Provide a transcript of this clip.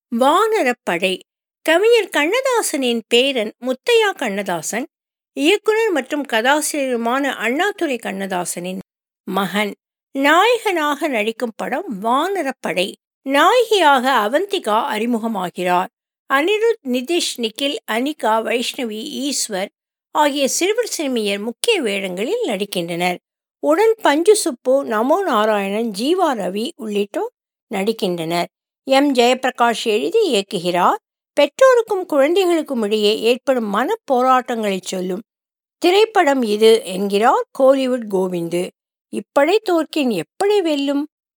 வானரப்படை கவிஞர் கண்ணதாசனின் பேரன் முத்தையா கண்ணதாசன் இயக்குனர் மற்றும் கதாசிரியருமான அண்ணாதுரை கண்ணதாசனின் மகன் நாயகனாக நடிக்கும் படம் வானரப்படை நாயகியாக அவந்திகா அறிமுகமாகிறார் அனிருத் நிதிஷ் நிக்கில் அனிகா வைஷ்ணவி ஈஸ்வர் ஆகிய சிறுவர் சிறுமியர் முக்கிய வேடங்களில் நடிக்கின்றனர் உடன் பஞ்சு சுப்பு நமோ நாராயணன் ஜீவா ரவி உள்ளிட்டோர் நடிக்கின்றனர் எம் ஜெயபிரகாஷ் எழுதி இயக்குகிறார் பெற்றோருக்கும் குழந்தைகளுக்கும் இடையே ஏற்படும் மன போராட்டங்களை சொல்லும் திரைப்படம் இது என்கிறார் கோலிவுட் கோவிந்து இப்படை தோற்கின் எப்படி வெல்லும்